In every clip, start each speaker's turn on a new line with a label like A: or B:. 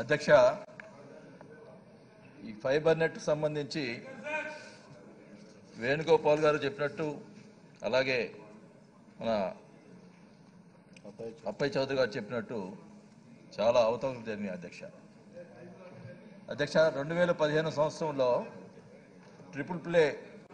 A: అధ్యక్ష ఈ fibre net సంబంధించి వేణుగోపాల్ గారు చెప్పినట్టు అలాగే మన అప్పయ్య చౌదరి గారు చెప్పినట్టు చాలా అవతవకలు జరిగినాయి అధ్యక్ష అధ్యక్ష రెండు వేల పదిహేను సంవత్సరంలో ట్రిపుల్ ప్లే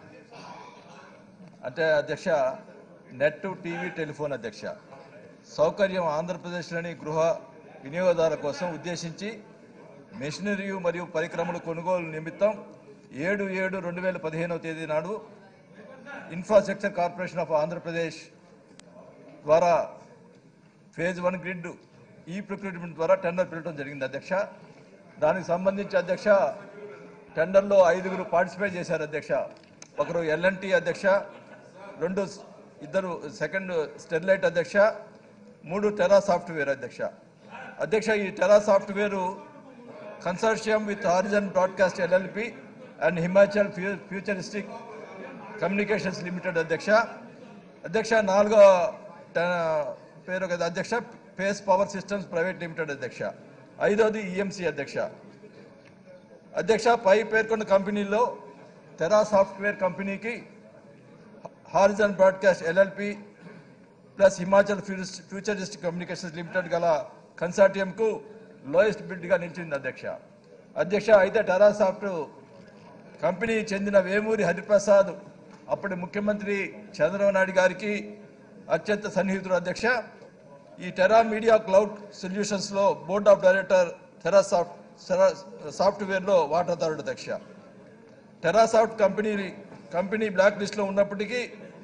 A: అంటే అధ్యక్ష నెట్ టీవీ టెలిఫోన్ అధ్యక్ష సౌకర్యం ఆంధ్రప్రదేశ్లోని గృహ వినియోగదారుల కోసం ఉద్దేశించి మెషినరీ మరియు పరికరముల కొనుగోలు నిమిత్తం ఏడు ఏడు రెండు వేల పదిహేనవ తేదీ నాడు ఇన్ఫ్రాస్ట్రక్చర్ కార్పొరేషన్ ఆఫ్ ఆంధ్రప్రదేశ్ ద్వారా phase one grid e procurement ద్వారా టెండర్ పిలవడం జరిగింది అధ్యక్ష దానికి సంబంధించి అధ్యక్ష టెండర్లో ఐదుగురు పార్టిసిపేట్ చేశారు అధ్యక్ష ఒకరు ఎల్ఎన్టీ అధ్యక్ష రెండు స్- ఇద్దరు సెకండ్ స్టెర్లైట్ అధ్యక్ష మూడు టెరా సాఫ్ట్వేర్ అధ్యక్ష అధ్యక్ష ఈ Tera software consortium with Horizon broadcast LLP and Himachal ఫ్యూ- ఫ్యూచరిస్టిక్ కమ్యూనికేషన్స్ లిమిటెడ్ అధ్యక్ష అధ్యక్ష నాలుగో ట- పేరు కదా అధ్యక్ష pace power systems private limited అధ్యక్ష ఐదోది ఈఎంసీ అధ్యక్ష అధ్యక్ష పై పేర్కొన్న కంపెనీల్లో తెరా సాఫ్ట్వేర్ కంపెనీకి Horizon broadcast LLP plus Himachal ఫ్యూరిస్- ఫ్యూచరిస్ట్ కమ్యూనికేషన్స్ లిమిటెడ్ గల కన్సార్టియంకు లోయెస్ట్ బిడ్గా నిలిచింది అధ్యక్ష అధ్యక్ష అయితే టెరా సాఫ్ట్ కంపెనీ చెందిన వేమూరి హరిప్రసాద్ అప్పటి ముఖ్యమంత్రి చంద్రబాబు నాయుడు గారికి అత్యంత సన్నిహితుడు అధ్యక్ష ఈ టెరా మీడియా క్లౌడ్ సొల్యూషన్స్లో board of director Tera soft Tera సాఫ్ట్వేర్లో వాటాదారుడు అధ్యక్ష టెరాసాఫ్ట్ కంపెనీ కంపెనీ బ్లాక్ లిస్ట్లో ఉన్నప్పటికీ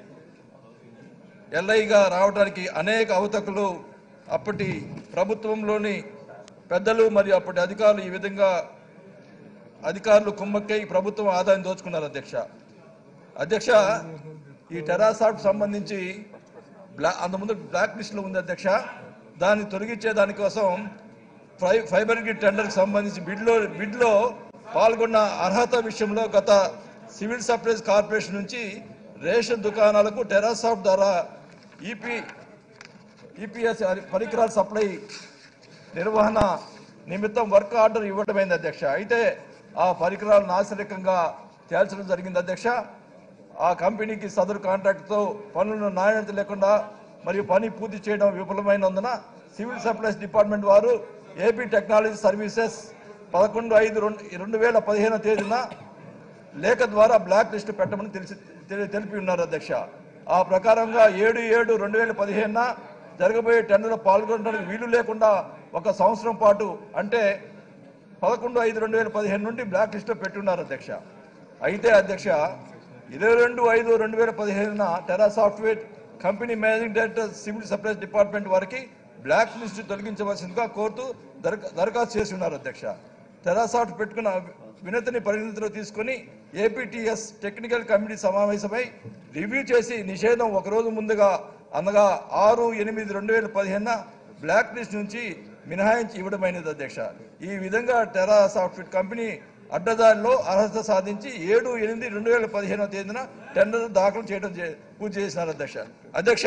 A: ఎల్ఐగా రావడానికి అనేక అవతకులు అప్పటి ప్రభుత్వంలోని పెద్దలు మరియు అప్పటి అధికారులు ఈ విధంగా అధికారులు కుమ్మక్కై ప్రభుత్వం ఆదాయం దోచుకున్నారు అధ్యక్ష అధ్యక్ష ఈ టెరాసాఫ్ట్ సంబంధించి బ్లా అంతకుముందు బ్లాక్ లిస్ట్లో ఉంది అధ్యక్ష దాన్ని తొలగించే దానికోసం ఫై ఫైబర్ గ్రిడ్ టెండర్కి సంబంధించి బిడ్లో బిడ్లో పాల్గొన్న అర్హత విషయంలో గత సివిల్ సప్లైస్ కార్పొరేషన్ నుంచి రేషన్ దుకాణాలకు టెరాసాఫ్ట్ ద్వారా ఈపీ ఈపీఎస్ పరికరాల సప్లై నిర్వహణ నిమిత్తం వర్క్ ఆర్డర్ ఇవ్వడమైంది అధ్యక్ష అయితే ఆ పరికరాలు నాశరికంగా తేల్చడం జరిగింది అధ్యక్ష ఆ కంపెనీకి సదరు కాంట్రాక్ట్తో పనులను నాణ్యత లేకుండా మరియు పని పూర్తి చేయడం విఫలమైనందున సివిల్ సప్లైస్ డిపార్ట్మెంట్ వారు ఏపీ టెక్నాలజీ సర్వీసెస్ పదకొండు ఐదు రెండు రెండు వేల పదిహేను తేదీన లేఖ ద్వారా బ్లాక్ లిస్ట్ పెట్టమని తెలిసి తెలి- తెలిపి ఉన్నారు అధ్యక్ష ఆ ప్రకారంగా ఏడు ఏడు రెండు వేల పదిహేనున జరగబోయే టెండర్లో పాల్గొనడానికి వీలు లేకుండా ఒక సంవత్సరం పాటు అంటే పదకొండు ఐదు రెండు వేల పదిహేను నుండి బ్లాక్ లిస్ట్లో పెట్టున్నారు అధ్యక్ష అయితే అధ్యక్ష ఇరవై రెండు ఐదు రెండు వేల పదిహేనున Tera software company managing director civil supplies department వారికి బ్లాక్ లిస్ట్ తొలగించవలసిందిగా కోరుతూ దరఖా దరఖాస్తు చేసి ఉన్నారు అధ్యక్ష టెరాసాఫ్ట్ పెట్టుకున్న వినతిని పరిగణితిలో తీసుకొని ఏపీటీఎస్ టెక్నికల్ కమిటీ సమావేశమై రివ్యూ చేసి నిషేధం ఒక రోజు ముందుగా అనగా ఆరు ఎనిమిది రెండు వేల పదిహేనున బ్లాక్ లిస్ట్ నుంచి మినహాయించి ఇవ్వడమైనది అధ్యక్ష ఈ విధంగా టెరా సాఫ్ట్వేర్ కంపెనీ అడ్డదారిలో అర్హత సాధించి ఏడు ఎనిమిది రెండు వేల పదిహేనవ తేదీన టెండర్ దాఖలు చేయడం చే- పూర్తి చేసినారు అధ్యక్ష అధ్యక్ష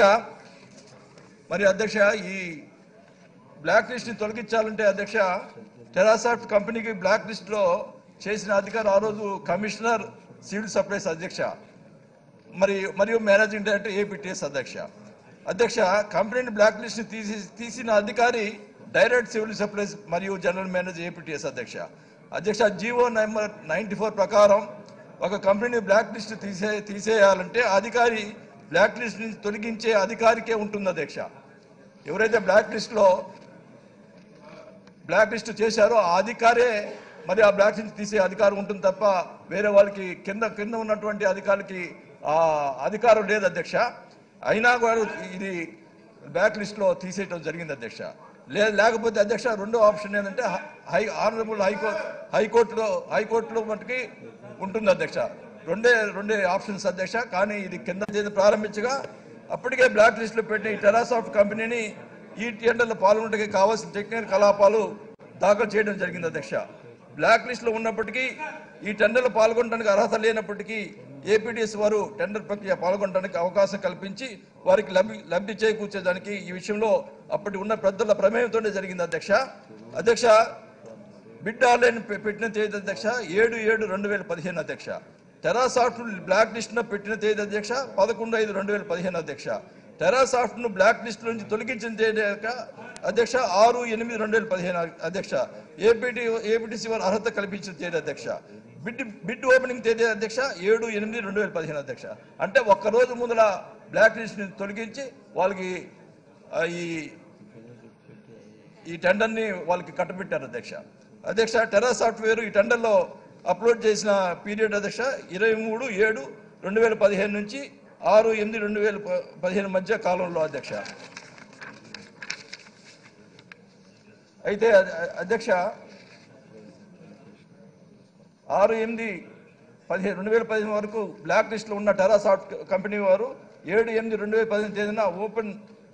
A: మరి అధ్యక్ష ఈ బ్లాక్ లిస్ట్ ని తొలగించాలంటే అధ్యక్ష టెరాసాఫ్ట్ కంపెనీకి బ్లాక్ లిస్ట్ లో చేసిన అధికారం ఆ రోజు కమిషనర్ సివిల్ సప్లైస్ అధ్యక్ష మరి మరియు మేనేజింగ్ డైరెక్టర్ ఏపీటీఎస్ అధ్యక్ష అధ్యక్ష కంపెనీని బ్లాక్ లిస్ట్ ని తీసి తీసిన అధికారి డైరెక్ట్ సివిల్ సప్లైస్ మరియు జనరల్ మేనేజర్ ఏపీటీఎస్ అధ్యక్ష అధ్యక్ష జీవో నెంబర్ నైన్టీ ఫోర్ ప్రకారం ఒక కంపెనీ బ్లాక్ లిస్ట్ తీసే తీసేయాలంటే ఆ అధికారి బ్లాక్ లిస్ట్ నుంచి తొలగించే అధికారికే ఉంటుంది అధ్యక్ష ఎవరైతే బ్లాక్ లిస్ట్లో బ్లాక్ లిస్ట్ చేశారో ఆ అధికారే మరి ఆ బ్లాక్ లిస్ట్ తీసే అధికారం ఉంటుంది తప్ప వేరే వాళ్ళకి కింద కింద ఉన్నటువంటి అధికారికి ఆ అధికారం లేదు అధ్యక్ష అయినా కూడా ఇది బ్లాక్ లిస్ట్లో తీసేయటం జరిగింది అధ్యక్ష లేదు లేకపోతే అధ్యక్ష రెండో ఆప్షన్ ఏంటంటే హై ఆనరబుల్ హైకోర్టు హైకోర్టులో హైకోర్టులో మటుకి ఉంటుంది అధ్యక్ష రెండే రెండే ఆప్షన్స్ అధ్యక్ష కానీ ఇది కింద చేసి ప్రారంభించగా అప్పటికే బ్లాక్ లిస్ట్లో పెట్టిన ఈ టెరాసాఫ్ట్ కంపెనీని ఈ టెండర్లో పాల్గొనడానికి కావాల్సిన టెక్నికల్ కలాపాలు దాఖలు చేయడం జరిగింది అధ్యక్ష బ్లాక్ లిస్ట్లో ఉన్నప్పటికీ ఈ టెండర్లో పాల్గొనడానికి అర్హత లేనప్పటికీ ఏపీడీఎస్ వారు టెండర్ ప్రక్రియ పాల్గొనడానికి అవకాశం కల్పించి వారికి లబ్ధి లబ్ధి చేకూర్చేదానికి ఈ విషయంలో అప్పటి ఉన్న పెద్దల ప్రమేయంతోనే జరిగింది అధ్యక్ష అధ్యక్ష బిడ్ ఆన్లైన్ పె- పెట్టిన తేదీ అధ్యక్ష ఏడు ఏడు రెండు వేల పదిహేను అధ్యక్ష టెరాసాఫ్ట్ బ్లాక్ లిస్ట్ ను పెట్టిన తేదీ అధ్యక్ష పదకొండు ఐదు రెండు వేల పదిహేను అధ్యక్ష టెరాసాఫ్ట్ ను బ్లాక్ లిస్ట్ నుంచి తొలగించిన తేదీ యొక్క అధ్యక్ష ఆరు ఎనిమిది రెండు వేల పదిహేను అధ్యక్ష ఏపీటీ ఏపీటీసీ వారు అర్హత కల్పించిన తేదీ అధ్యక్ష బిడ్ బిడ్ ఓపెనింగ్ తేదీ అధ్యక్ష ఏడు ఎనిమిది రెండు వేల పదిహేను అధ్యక్ష అంటే ఒక్క రోజు ముందల బ్లాక్ లిస్ట్ ని తొలగించి వాళ్ళకి ఆ, ఈ ఈ టెండర్ని వాళ్ళకి కట్టబెట్టారు అధ్యక్ష అధ్యక్ష టెరా సాఫ్ట్వేర్ ఈ టెండర్లో అప్లోడ్ చేసిన పీరియడ్ అధ్యక్ష ఇరవై మూడు ఏడు రెండు వేల పదిహేను నుంచి ఆరు ఎనిమిది రెండు వేల ప- పదిహేను మధ్య కాలంలో అధ్యక్ష అయితే అ- అధ్యక్ష ఆరు ఎనిమిది పదిహేను రెండు వేల పదిహేను వరకు బ్లాక్ లిస్ట్లో ఉన్న టెరా సాఫ్ట్ కంపెనీ వారు ఏడు ఎనిమిది రెండు వేల పదిహేను తేదీన ఓపెన్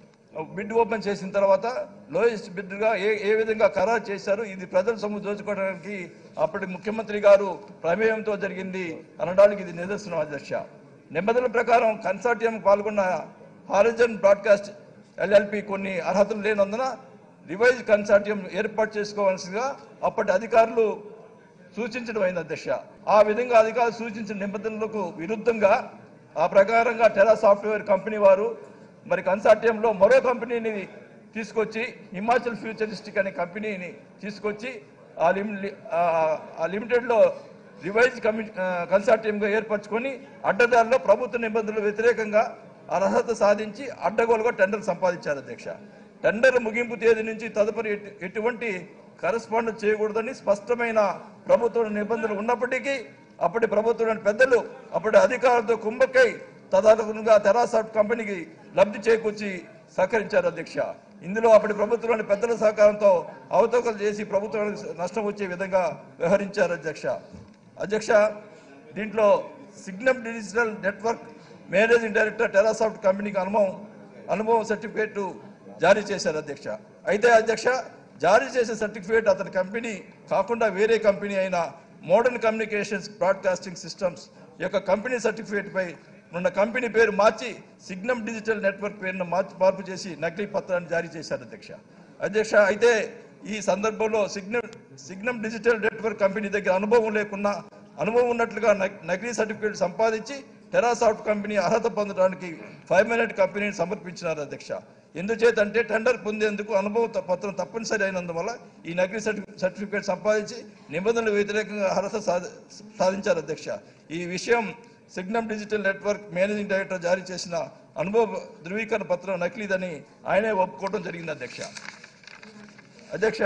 A: బిడ్ ఓపెన్ చేసిన తర్వాత లోయెస్ట్ బిడ్గా ఏ ఏ విధంగా ఖరారు చేశారు ఇది ప్రజల సొమ్ము దోచుకోవడానికి అప్పటి ముఖ్యమంత్రి గారు ప్రమేయంతో జరిగింది అనడానికి ఇది నిదర్శనం అధ్యక్ష నిబంధనల ప్రకారం కన్సార్టియం పాల్గొన్న హారిజన్ బ్రాడ్కాస్ట్ ఎల్ఎల్పి కొన్ని అర్హతలు లేనందున రివైజ్ కన్సార్టియం ఏర్పాటు చేసుకోవాల్సిందిగా అప్పటి అధికారులు సూచించడం అయింది అధ్యక్ష ఆ విధంగా అధికారులు సూచించిన నిబంధనలకు విరుద్ధంగా ఆ ప్రకారంగా టెరా సాఫ్ట్వేర్ కంపెనీ వారు మరి కన్సార్టియంలో మరో కంపెనీని తీసుకొచ్చి హిమాచల్ ఫ్యూచరిస్టిక్ అనే కంపెనీని తీసుకొచ్చి ఆ లిమి ఆ- ఆ లిమిటెడ్లో రివైజ్ కమి కన్సార్టియంగా ఏర్పరచుకొని అడ్డదారిలో ప్రభుత్వ నిబంధనలు వ్యతిరేకంగా అర్హత సాధించి అడ్డగోలుగా టెండర్ సంపాదించారు అధ్యక్ష టెండర్ ముగింపు తేదీ నుంచి తదుపరి ఎటు- ఎటువంటి కరస్పాండెన్స్ చేయకూడదని స్పష్టమైన ప్రభుత్వ నిబంధనలు ఉన్నప్పటికీ అప్పటి ప్రభుత్వంలోని పెద్దలు అప్పటి అధికారులతో కుంభకై తదనుగుణంగా తెరాసాఫ్ట్ కంపెనీకి లబ్ధి చేకూర్చి సహకరించారు అధ్యక్ష ఇందులో అప్పటి ప్రభుత్వంలోని పెద్దల సహకారంతో అవతవకలు చేసి ప్రభుత్వానికి నష్టం వచ్చే విధంగా వ్యవహరించారు అధ్యక్ష అధ్యక్ష దీంట్లో Signum digital network managing director Terasoft కంపెనీకి అనుభవం అనుభవం సర్టిఫికేట్ జారీ చేశారు అధ్యక్ష అయితే అధ్యక్ష జారీ చేసే సర్టిఫికేట్ అతని కంపెనీ కాకుండా వేరే కంపెనీ అయిన మోడర్న్ కమ్యూనికేషన్స్ బ్రాడ్కాస్టింగ్ సిస్టమ్స్ యొక్క కంపెనీ సర్టిఫికేట్ పై ఉన్న కంపెనీ పేరు మార్చి సిగ్నమ్ డిజిటల్ నెట్వర్క్ పేరును మార్చి మార్పు చేసి నకిలీ పత్రాన్ని జారీ చేశారు అధ్యక్ష అధ్యక్ష అయితే ఈ సందర్భంలో Signum Signum digital network company దగ్గర అనుభవం లేకున్నా అనుభవం ఉన్నట్లుగా నక్- నకిలీ సర్టిఫికేట్ సంపాదించి టెరాసాఫ్ట్ కంపెనీ అర్హత పొందడానికి ఫైవ్ మినిట్ కంపెనీని సమర్పించినారు అధ్యక్ష ఎందుచేతంటే టెండర్ పొందేందుకు అనుభవ త- పత్రం తప్పనిసరి అయినందువల్ల ఈ నకిలీ సర్టి- సర్టిఫికేట్ సంపాదించి నిబంధనలు వ్యతిరేకంగా అర్హత సాధ- సాధించారు అధ్యక్ష ఈ విషయం Signum digital network managing director జారీ చేసిన అనుభవ ధృవీకరణ పత్రం నకిలీదని ఆయనే ఒప్పుకోవడం జరిగింది అధ్యక్ష అధ్యక్ష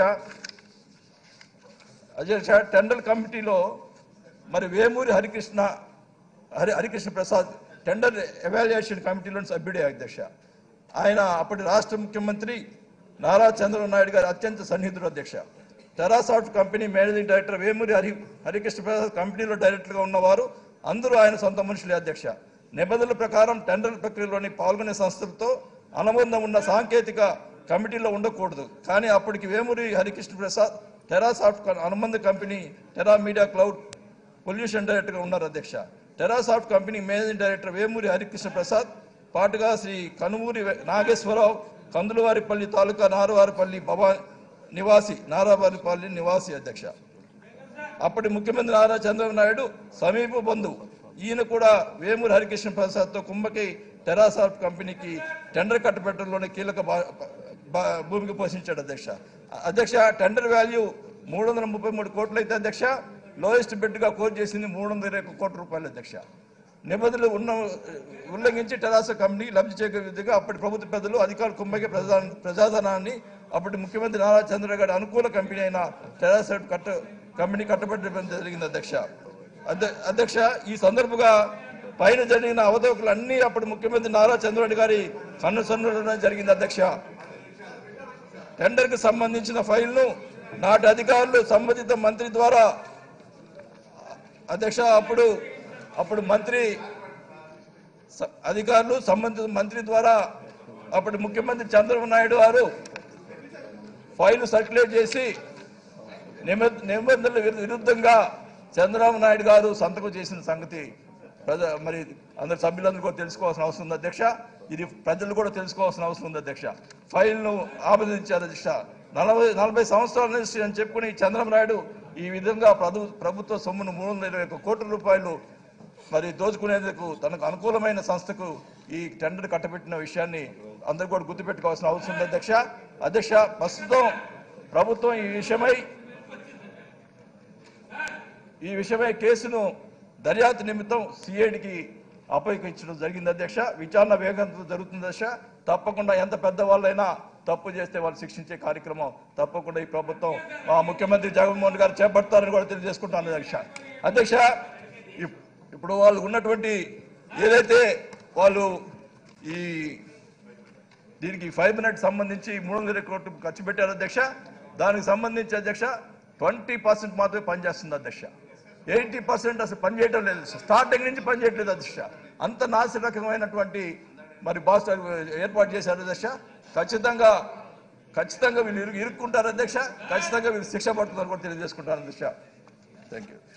A: అధ్యక్ష టెండర్ కమిటీలో మరి వేమూరి హరికృష్ణ హరి హరికృష్ణ ప్రసాద్ టెండర్ ఎవాల్యుయేషన్ కమిటీలోని సభ్యుడే అధ్యక్ష ఆయన అప్పటి రాష్ట్ర ముఖ్యమంత్రి నారా చంద్రబాబు నాయుడు గారి అత్యంత సన్నిహితుడు అధ్యక్ష Terasoft company managing director Vemuri Hari Harikrishna Prasad కంపెనీలో డైరెక్టర్గా ఉన్నవారు అందరూ ఆయన సొంత మనుషులే అధ్యక్ష నిబంధనల ప్రకారం టెండర్ ప్రక్రియలోని పాల్గొనే సంస్థలతో అనుబంధం ఉన్న సాంకేతిక కమిటీలో ఉండకూడదు కానీ అప్పటికి వేమూరి హరికృష్ణ ప్రసాద్ టెరాసాఫ్ట్ క- అనుబంధ company Tera media cloud solution డైరెక్టర్గా ఉన్నారు అధ్యక్ష Terasoft company managing director Vemuri Harikrishna Prasad పాటుగా శ్రీ కనుమూరి వె- నాగేశ్వరరావు కందులవారిపల్లి తాలూకా నారవారిపల్లి భవా నివాసి నారావారిపల్లి నివాసి అధ్యక్ష అప్పటి ముఖ్యమంత్రి నారా చంద్రబాబు నాయుడు సమీప బంధువు ఈయన కూడా వేమూరి హరికృష్ణ ప్రసాద్తో కుంభకి టెరాసాఫ్ట్ కంపెనీకి టెండర్ కట్టబెట్టడంలోనే కీలక భా- భా- భూమిక పోషించాడు అధ్యక్ష అధ్యక్ష టెండర్ వాల్యూ మూడు వందల ముప్పై మూడు కోట్లు అయితే అధ్యక్ష లోయెస్ట్ బిడ్గా కోట్ చేసింది మూడు వందల ఇరవై ఒక్క కోట్ల రూపాయలు అధ్యక్ష నిబంధనలు ఉన్న ఉల్లంఘించి టెరాసా కంపెనీ లబ్ధి చేకూరే విధంగా అప్పటి ప్రభుత్వ పెద్దలు అధికారులు కుంభకి ప్రజా ప్రజాధనాన్ని అప్పటి ముఖ్యమంత్రి నారా చంద్రబాబు గారి అనుకూల కంపెనీ అయిన టెరాసా కట్ట కంపెనీ కట్టబెట్టడం జరిగింది అధ్యక్ష అధ్య- అధ్యక్ష ఈ సందర్భంగా పైన జరిగిన అవతవకలు అన్ని అప్పటి ముఖ్యమంత్రి నారా చంద్రబాబు గారి కన్ను సన్నులోనే జరిగింది అధ్యక్ష టెండర్కి సంబంధించిన ఫైల్ను నాటి అధికారులు సంబంధిత మంత్రి ద్వారా అధ్యక్ష అప్పుడు అప్పుడు మంత్రి స- అధికారులు సంబంధిత మంత్రి ద్వారా అప్పటి ముఖ్యమంత్రి చంద్రబాబు నాయుడు గారు ఫైల్ సర్క్యులేట్ చేసి నిబ- నిబంధనల విరు- విరుద్ధంగా చంద్రబాబు నాయుడు గారు సంతకం చేసిన సంగతి ప్రజ మరి అందరి సభ్యులందరూ కూడా తెలుసుకోవాల్సిన అవసరం ఉంది అధ్యక్ష ఇది ప్రజలు కూడా తెలుసుకోవాల్సిన అవసరం ఉంది అధ్యక్ష ఫైల్ను ఆమోదించారు అధ్యక్ష నలభై నలభై సంవత్సరాల నుంచి అని చెప్పుకుని చంద్రబాబు నాయుడు ఈ విధంగా ప్రభు ప్రభుత్వ సొమ్మును మూడు వందల ఇరవై ఒక్క కోట్ల రూపాయలు మరి దోచుకునేందుకు తనకు అనుకూలమైన సంస్థకు ఈ టెండర్ కట్టబెట్టిన విషయాన్ని అందరూ కూడా గుర్తుపెట్టుకోవాల్సిన అవసరం ఉంది అధ్యక్ష అధ్యక్ష ప్రస్తుతం ప్రభుత్వం ఈ విషయమై ఈ విషయమై కేసును దర్యాప్తు నిమిత్తం సిఐడికి అప్పగించడం జరిగింది అధ్యక్ష విచారణ వేగంతో జరుగుతుంది అధ్యక్ష తప్పకుండా ఎంత పెద్దవాళ్ళైనా తప్పు చేస్తే వాళ్ళు శిక్షించే కార్యక్రమం తప్పకుండా ఈ ప్రభుత్వం మా ముఖ్యమంత్రి జగన్మోహన్ గారు చేపడతారని కూడా తెలియజేసుకుంటాను అధ్యక్ష అధ్యక్ష ఇప్- ఇప్పుడు వాళ్ళు ఉన్నటువంటి ఏదైతే వాళ్ళు ఈ దీనికి ఫైవ్ మినిట్స్ సంబంధించి మూడు వందల కోట్లు ఖర్చు పెట్టారు అధ్యక్ష దానికి సంబంధించి అధ్యక్ష ట్వంటీ పర్సెంట్ మాత్రమే పనిచేస్తుంది అధ్యక్ష ఎయిటీ పర్సెంట్ అసలు పనిచేయడం లేదు స్టార్టింగ్ నుంచి పనిచేయట్లేదు అధ్యక్ష అంత నాసిరకమైనటువంటి మరి బాస్ ఏర్పాటు చేశారు అధ్యక్ష ఖచ్చితంగా ఖచ్చితంగా వీళ్ళు ఇరు- ఇరుక్కుంటారు అధ్యక్ష ఖచ్చితంగా వీళ్ళు శిక్ష పడుతుందని కూడా తెలియజేసుకుంటారు అధ్యక్ష థ్యాంక్ యూ